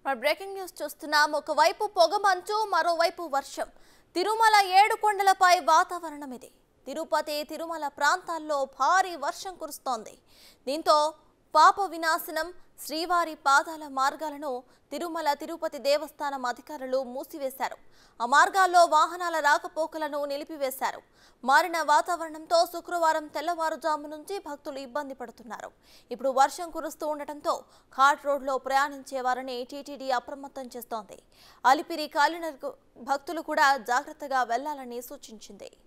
మరి breaking news చూస్తున్నాం ఒకవైపు పొగమంచు మరోవైపు వర్షం తిరుమల ఏడు కొండలపై వాతావరణం ఇది తిరుపతి తిరుమల ప్రాంతాల్లో భారీ వర్షం కురుస్తోంది దీంతో పాప వినాశనం శ్రీవారి పాదాల మార్గాలను తిరుమల తిరుపతి దేవస్థానం అధికారులు మూసివేశారు ఆ మార్గాల్లో వాహనాల రాకపోకలను నిలిపివేశారు మారిన వాతావరణంతో శుక్రవారం తెల్లవారుజాము నుంచి భక్తులు ఇబ్బంది పడుతున్నారు ఇప్పుడు వర్షం కురుస్తూ ఉండటంతో ఘాట్ రోడ్లో ప్రయాణించే వారిని టీటీడీ అప్రమత్తం చేస్తోంది అలిపిరి కాలినడక భక్తులు కూడా జాగ్రత్తగా వెళ్లాలని సూచించింది